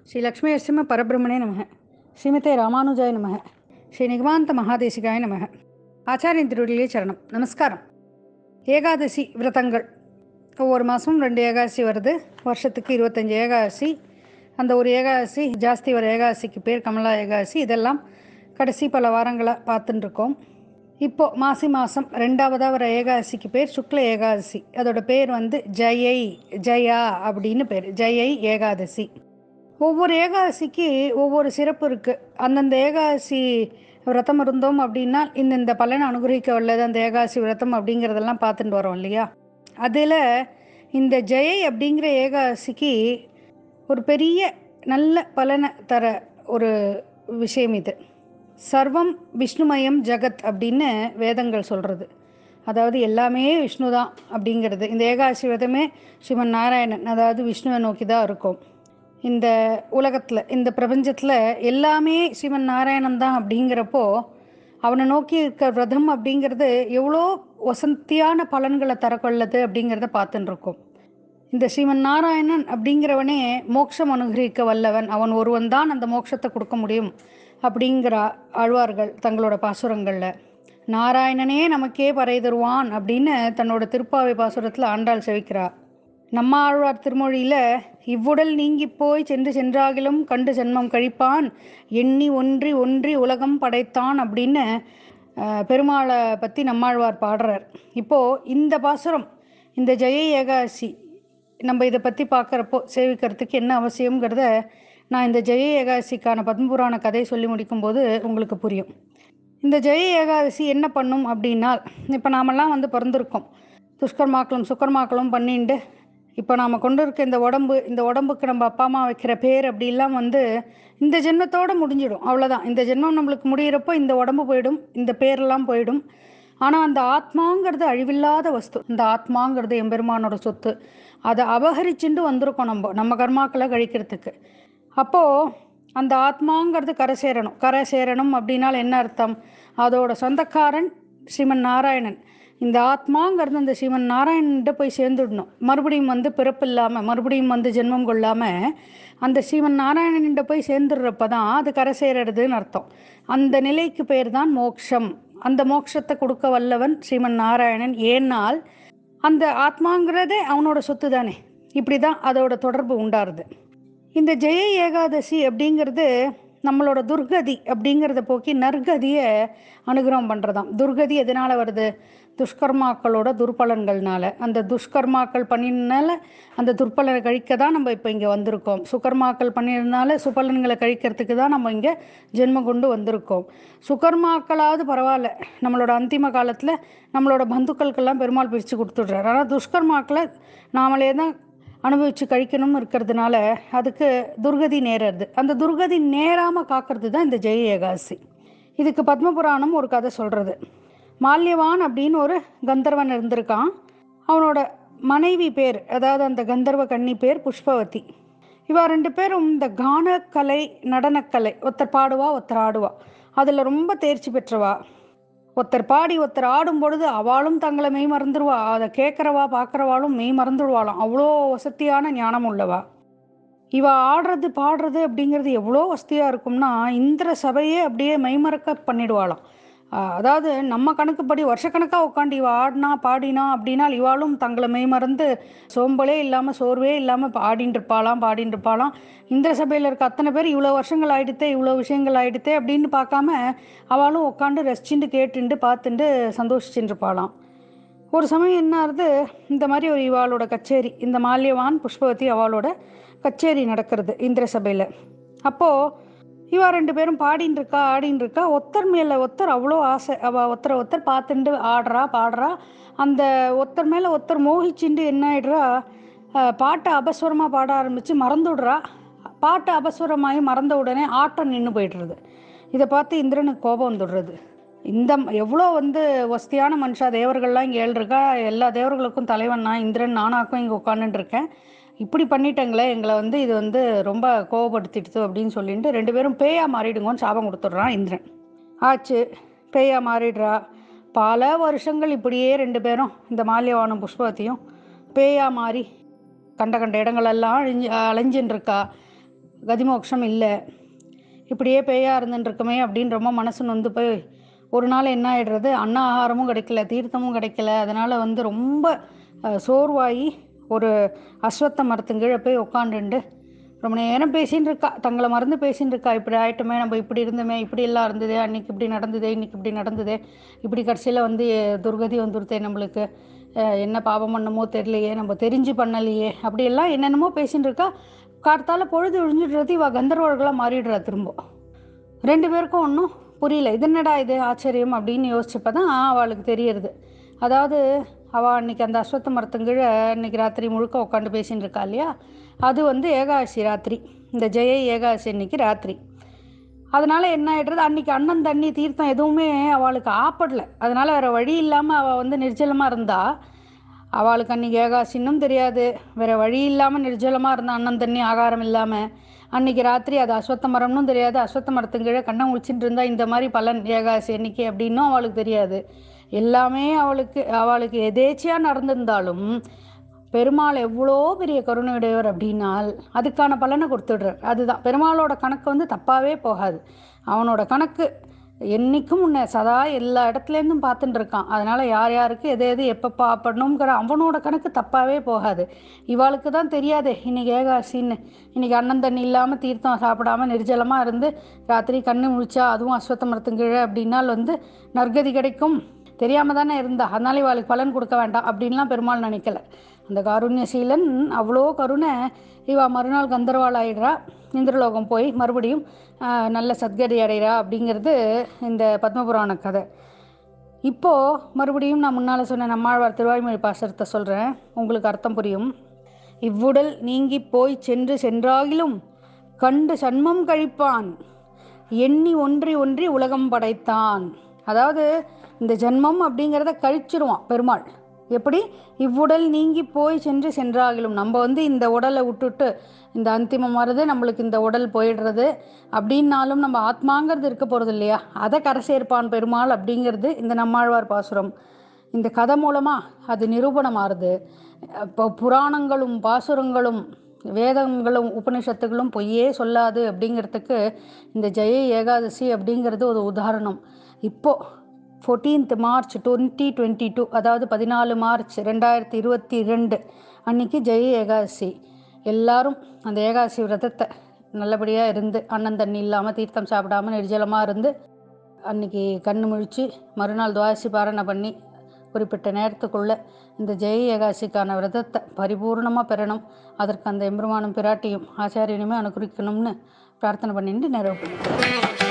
ஸ்ரீ லக்ஷ்மி நரசிம்ம பரபிரம்மணே நமக ஸ்ரீமதே ராமானுஜாய நமக ஸ்ரீ நிகமாந்த மகாதேசிகாய நமக ஆச்சாரியன் திருவடியிலே சரணம் நமஸ்காரம் ஏகாதசி விரதங்கள் ஒவ்வொரு மாதமும் ரெண்டு ஏகாதசி வருது வருஷத்துக்கு இருபத்தஞ்சி ஏகாதசி அந்த ஒரு ஏகாதசி ஜாஸ்தி வர ஏகாதசிக்கு பேர் கமலா ஏகாதசி இதெல்லாம் கடைசி பல வாரங்களாக பார்த்துட்டு இருக்கோம் இப்போது மாசி மாதம் ரெண்டாவதாக வர ஏகாதசிக்கு பேர் சுக்ல ஏகாதசி அதோட பேர் வந்து ஜெயை ஜெயா அப்படின்னு பேர் ஜெயை ஏகாதசி ஒவ்வொரு ஏகாதசிக்கு ஒவ்வொரு சிறப்பு இருக்குது அந்தந்த ஏகாதசி விரதம் இருந்தோம் அப்படின்னா இந்தந்த பலனை அனுகிரகிக்க வல்லது அந்த ஏகாதசி விரதம் அப்படிங்கிறதெல்லாம் பார்த்துட்டு வரோம் இல்லையா அதில் இந்த ஜெயை அப்படிங்கிற ஏகாதசிக்கு ஒரு பெரிய நல்ல பலனை தர ஒரு விஷயம் இது சர்வம் விஷ்ணுமயம் ஜகத் அப்படின்னு வேதங்கள் சொல்கிறது அதாவது எல்லாமே விஷ்ணு தான் அப்படிங்கிறது இந்த ஏகாதசி விரதமே ஸ்ரீமன் நாராயணன் அதாவது விஷ்ணுவை நோக்கி தான் இருக்கும் இந்த உலகத்தில் இந்த பிரபஞ்சத்தில் எல்லாமே ஸ்ரீமன் நாராயணன் தான் அப்படிங்கிறப்போ அவனை நோக்கி இருக்க விரதம் அப்படிங்கிறது எவ்வளோ வசந்தியான பலன்களை தரக்கொள்ளது அப்படிங்கிறத பார்த்துட்டு இருக்கோம் இந்த ஸ்ரீமன் நாராயணன் அப்படிங்கிறவனே மோட்சம் அனுகிரகிக்க வல்லவன் அவன் ஒருவன் தான் அந்த மோட்சத்தை கொடுக்க முடியும் அப்படிங்கிற ஆழ்வார்கள் தங்களோட பாசுரங்களில் நாராயணனே நமக்கே பறை தருவான் அப்படின்னு தன்னோட திருப்பாவை பாசுரத்தில் ஆண்டாள் செவிக்கிறார் நம்ம ஆழ்வார் திருமொழியில் இவ்வுடல் நீங்கி போய் சென்று சென்றாகிலும் கண்டு ஜென்மம் கழிப்பான் எண்ணி ஒன்றி ஒன்றி உலகம் படைத்தான் அப்படின்னு அஹ், பெருமாளை பற்றி நம்மாழ்வார் பாடுறார் இப்போது இந்த பாசுரம் இந்த ஜெய ஏகாதசி நம்ம இதை பற்றி பார்க்குறப்போ சேவிக்கிறதுக்கு என்ன அவசியங்கிறத நான் இந்த ஜெய ஏகாதசிக்கான பத்மபுராண கதை சொல்லி முடிக்கும்போது உங்களுக்கு புரியும் இந்த ஜெய ஏகாதசி என்ன பண்ணும் அப்படின்னா இப்போ நாமெல்லாம் வந்து பிறந்திருக்கோம் துஷ்கர்மாக்களும் சுக்கர்மாக்களும் பண்ணிண்டு இப்போ நாம் கொண்டு இருக்க இந்த உடம்பு இந்த உடம்புக்கு நம்ம அப்பா அம்மா வைக்கிற பேர் அப்படிலாம் வந்து இந்த ஜென்மத்தோடு முடிஞ்சிடும் அவ்வளோதான் இந்த ஜென்மம் நம்மளுக்கு முடியிறப்போ இந்த உடம்பு போயிடும் இந்த பேரெல்லாம் போயிடும் ஆனால் அந்த ஆத்மாங்கிறது அழிவில்லாத வஸ்து இந்த ஆத்மாங்கிறது எம்பெருமானோட சொத்து அதை அபகரிச்சுட்டு வந்திருக்கோம் நம்ம நம்ம கர்மாக்களை கழிக்கிறதுக்கு அப்போது அந்த ஆத்மாங்கிறது கரை சேரணும் கரை சேரணும் அப்படின்னால் என்ன அர்த்தம் அதோட சொந்தக்காரன் ஸ்ரீமன் நாராயணன் இந்த ஆத்மாங்கிறது அந்த ஸ்ரீமன் நாராயணன்கிட்ட போய் சேர்ந்துடணும் மறுபடியும் வந்து பிறப்பு இல்லாமல் மறுபடியும் வந்து ஜென்மம் கொள்ளாமல் அந்த ஸ்ரீமன் நாராயணன்கிட்ட போய் சேர்ந்துடுறப்ப தான் அது கரை சேரறதுன்னு அர்த்தம் அந்த நிலைக்கு பேர் தான் மோக்ஷம் அந்த மோட்சத்தை கொடுக்க வல்லவன் ஸ்ரீமன் நாராயணன் ஏனால் அந்த ஆத்மாங்கிறதே அவனோட சொத்து தானே இப்படி தான் அதோட தொடர்பு உண்டாருது இந்த ஜெய ஏகாதசி அப்படிங்கிறது நம்மளோட துர்கதி அப்படிங்கிறத போக்கி நற்கதியை அனுகிரகம் பண்ணுறதாம் துர்கதி எதனால் வருது துஷ்கர்மாக்களோட துர்பலன்கள்னால அந்த துஷ்கர்மாக்கள் பண்ணினால அந்த துர்பலனை கழிக்க தான் நம்ம இப்போ இங்கே வந்திருக்கோம் சுகர்மாக்கள் பண்ணியிருந்தால சுபலன்களை கழிக்கிறதுக்கு தான் நம்ம இங்கே ஜென்மம் கொண்டு வந்திருக்கோம் சுகர்மாக்களாவது பரவாயில்ல நம்மளோட அந்திம காலத்தில் நம்மளோட பந்துக்களுக்கெல்லாம் பெருமாள் பிரித்து கொடுத்துட்றாரு ஆனால் துஷ்கர்மாக்களை நாமளே தான் அனுபவித்து கழிக்கணும்னு இருக்கிறதுனால அதுக்கு துர்கதி நேரது அந்த துர்கதி நேராமல் காக்கிறது தான் இந்த ஜெய ஏகாதசி இதுக்கு பத்மபுராணம் ஒரு கதை சொல்கிறது மால்யவான் அப்படின்னு ஒரு கந்தர்வன் இருந்திருக்கான் அவனோட மனைவி பேர் அதாவது அந்த கந்தர்வ கன்னி பேர் புஷ்பவதி இவா ரெண்டு பேரும் இந்த கானக்கலை நடனக்கலை ஒருத்தர் பாடுவா ஒருத்தர் ஆடுவா அதில் ரொம்ப தேர்ச்சி பெற்றவா ஒருத்தர் பாடி ஒருத்தர் ஆடும் பொழுது அவளும் தங்களை மெய் மறந்துடுவா அதை கேட்குறவா பார்க்குறவாளும் மெய் மறந்துடுவாளாம் அவ்வளோ வசதியான ஞானம் உள்ளவா இவ ஆடுறது பாடுறது அப்படிங்கிறது எவ்வளோ வசதியாக இருக்கும்னா இந்திர சபையே அப்படியே மெய்மறக்க பண்ணிடுவாளாம் ஆஹ் அதாவது நம்ம கணக்குப்படி வருஷக்கணக்காக உட்காந்து இவ ஆடினா பாடினா அப்படின்னா இவாளும் தங்களை மெய்மறந்து சோம்பலே இல்லாமல் சோர்வே இல்லாமல் பாடின்னு இருப்பாளாம் பாடின்னு இருப்பாளாம் இந்திர சபையில் இருக்க அத்தனை பேர் இவ்வளோ வருஷங்கள் ஆயிடுத்தே இவ்வளோ விஷயங்கள் ஆயிடுத்தே அப்படின்னு பார்க்காம அவளும் உட்காந்து ரசிச்சுட்டு கேட்டுண்டு பார்த்துட்டு சந்தோஷிச்சுட்டு இருப்பாளாம் ஒரு சமயம் என்ன ஆகுது இந்த மாதிரி ஒரு இவாளோட கச்சேரி இந்த மால்யவான் புஷ்பவதி அவளோட கச்சேரி நடக்கிறது இந்திர சபையில் அப்போது இவா ரெண்டு பேரும் பாடின்னு இருக்கா ஆடின்னு இருக்கா ஒத்தர் மேலே ஒத்தர் அவ்வளோ ஆசை அவள் ஒத்தரை ஒத்தர் பார்த்துட்டு ஆடுறா பாடுறா அந்த ஒத்தர் மேலே ஒத்தர் மோகிச்சுண்டு என்ன ஆயிடுறா அஹ், பாட்டை அபஸ்வரமாக பாட ஆரம்பித்து மறந்துடுறா பாட்டு அபஸ்வரமாகி மறந்த உடனே ஆட்டம் நின்று போயிடுறது இதை பார்த்து இந்திரனுக்கு கோபம் வந்துடுறது இந்த ம- எவ்வளோ வந்து வசதியான மனுஷா தேவர்கள்லாம் இங்கே இருக்கா எல்லா தேவர்களுக்கும் தலைவன் நான் இந்திரன் நானாக்கும் இங்கே உட்காந்துட்டு இருக்கேன் இப்படி பண்ணிட்டங்களே எங்களை வந்து இது வந்து ரொம்ப கோவப்படுத்திடுது அப்படின்னு சொல்லிட்டு ரெண்டு பேரும் பேயா மாறிடுங்கன்னு சாபம் கொடுத்துட்றான் இந்திரன் ஆச்சு பேயா மாறிடுறா பல வருஷங்கள் இப்படியே ரெண்டு பேரும் இந்த மால்யவானும் புஷ்பவதியும் பேயா மாறி கண்ட கண்ட இடங்களெல்லாம் அழிஞ்சு அலைஞ்சுன்னு இருக்கா கதிமோட்சம் இல்லை இப்படியே பேயாக இருந்துட்டுருக்குமே அப்படின்னு ரொம்ப மனசு நொந்து போய் ஒரு நாள் என்ன ஆகிடுறது அன்ன ஆகாரமும் கிடைக்கல தீர்த்தமும் கிடைக்கல அதனால் வந்து ரொம்ப அஹ், சோர்வாகி ஒரு அஸ்வத்த மரத்துங்கீழே போய் உட்காந்துண்டு ரொம்ப நேரம் பேசின்னு இருக்கா தங்களை மறந்து பேசின்னு இருக்கா இப்படி ஆயிட்டுமே நம்ம இப்படி இருந்தோமே இப்படி எல்லாம் இருந்ததே அன்னைக்கு இப்படி நடந்ததே இன்னைக்கு இப்படி நடந்ததே இப்படி கடைசியில் வந்து அஹ், துர்கதி வந்துருத்தே நம்மளுக்கு அஹ், என்ன பாவம் பண்ணமோ தெரியலையே நம்ம தெரிஞ்சு பண்ணலையே அப்படியெல்லாம் என்னென்னமோ பேசின்னு இருக்கா கார்த்தால பொழுது விழிஞ்சிடுறது இவ கந்தர்வர்களாக மாறிடுறா திரும்ப ரெண்டு பேருக்கும் ஒன்றும் புரியல இது என்னடா இது ஆச்சரியம் அப்படின்னு யோசிச்சப்ப தான் அவளுக்கு தெரியறது அதாவது அவள் அன்னைக்கு அந்த அஸ்வத்த மரத்துங்கீழ அன்னைக்கு ராத்திரி முழுக்க உட்காந்து பேசின்னு இருக்கா இல்லையா அது வந்து ஏகாதசி ராத்திரி இந்த ஜெய ஏகாதசி அன்னைக்கு ராத்திரி அதனால் என்ன ஆகிடுறது அன்றைக்கி அண்ணன் தண்ணி தீர்த்தம் எதுவுமே அவளுக்கு ஆப்படல அதனால் வேறு வழி இல்லாமல் அவள் வந்து நிர்ஜலமாக இருந்தா அவளுக்கு அன்றைக்கி ஏகாசின்னும் தெரியாது வேறு வழி இல்லாமல் நிர்ஜலமாக இருந்த அண்ணன் தண்ணி ஆகாரம் இல்லாமல் அன்றைக்கி ராத்திரி அது அஸ்வத்த மரம்னும் தெரியாது அஸ்வத்த மரத்துக்கு கீழே கண்ணை முழிச்சிட்டு இருந்தா இந்த மாதிரி பலன் ஏகாசி அன்னைக்கு அப்படின்னும் அவளுக்கு தெரியாது எல்லாமே அவளுக்கு அவளுக்கு எதேச்சியாக நடந்திருந்தாலும் பெருமாள் எவ்வளோ பெரிய கருணையுடையவர் அப்படின்னால் அதுக்கான பலனை கொடுத்துடுறார் அதுதான் பெருமாளோட கணக்கு வந்து தப்பாகவே போகாது அவனோட கணக்கு என்றைக்கும் உன்னை சதா எல்லா இடத்துலேருந்தும் பார்த்துட்டு இருக்கான் அதனால் யார் யாருக்கு எது எது எப்போ பாப்படணுங்கிற அவனோட கணக்கு தப்பாகவே போகாது இவாளுக்கு தான் தெரியாதே இன்னைக்கு ஏகாசின்னு இன்னைக்கு அண்ணன் தண்ணி இல்லாமல் தீர்த்தம் சாப்பிடாம நிர்ஜலமாக இருந்து ராத்திரி கண்ணு முழிச்சா அதுவும் அஸ்வத்த மரத்துங்கீழே அப்படின்னால் வந்து நற்கதி கிடைக்கும் தெரியாமல் தானே இருந்தா அதனால இவாளுக்கு பலன் கொடுக்க வேண்டாம் அப்படின்லாம் பெருமாள் நினைக்கல அந்த காருண்யசீலன் அவ்வளோ கருணை இவா மறுநாள் கந்தர்வாள் ஆயிடுறா இந்திரலோகம் போய் மறுபடியும் ஆஹ், நல்ல சத்கதி அடைகிறா அப்படிங்கிறது இந்த பத்மபுராண கதை இப்போது மறுபடியும் நான் முன்னால் சொன்ன நம்மாழ்வார் திருவாய்மொழி பாசரத்தை சொல்கிறேன் உங்களுக்கு அர்த்தம் புரியும் இவ்வுடல் நீங்கி போய் சென்று சென்றாகிலும் கண்டு சன்மம் கழிப்பான் எண்ணி ஒன்றி ஒன்றி உலகம் படைத்தான் அதாவது இந்த ஜென்மம் அப்படிங்கிறத கழிச்சிருவான் பெருமாள் எப்படி இவ்வுடல் நீங்கி போய் சென்று சென்றாகிலும் நம்ம வந்து இந்த உடலை விட்டுட்டு இந்த அந்திமம் வருது நம்மளுக்கு இந்த உடல் போயிடுறது அப்படின்னாலும் நம்ம ஆத்மாங்கிறது இருக்க போகிறது இல்லையா அதை கரை சேர்ப்பான் பெருமாள் அப்படிங்கிறது இந்த நம்மாழ்வார் பாசுரம் இந்த கதை மூலமாக அது நிரூபணமாகுது இப்போ புராணங்களும் பாசுரங்களும் வேதங்களும் உபனிஷத்துகளும் பொய்யே சொல்லாது அப்படிங்கிறதுக்கு இந்த ஜெய ஏகாதசி அப்படிங்கிறது ஒரு உதாரணம் இப்போது fourteenth March twenty twenty two அதாவது பதினாலு மார்ச் ரெண்டாயிரத்தி இருபத்தி ரெண்டு அன்னைக்கு ஜெய ஏகாதசி எல்லாரும் அந்த ஏகாதசி விரதத்தை நல்லபடியாக இருந்து அண்ணன் தண்ணி இல்லாமல் தீர்த்தம் சாப்பிடாம நிர்ஜலமாக இருந்து அன்னைக்கு கண்ணு முழிச்சு மறுநாள் துவாசி பாரணை பண்ணி குறிப்பிட்ட நேரத்துக்குள்ளே இந்த ஜெய ஏகாசிக்கான விரதத்தை பரிபூர்ணமாக பெறணும் அதற்கு அந்த எம்பெருமானும் பிராட்டியும் ஆச்சாரியனுமே அனுகரிக்கணும்னு பிரார்த்தனை பண்ணிட்டு நிறைவு பண்ணிக்கிறேன்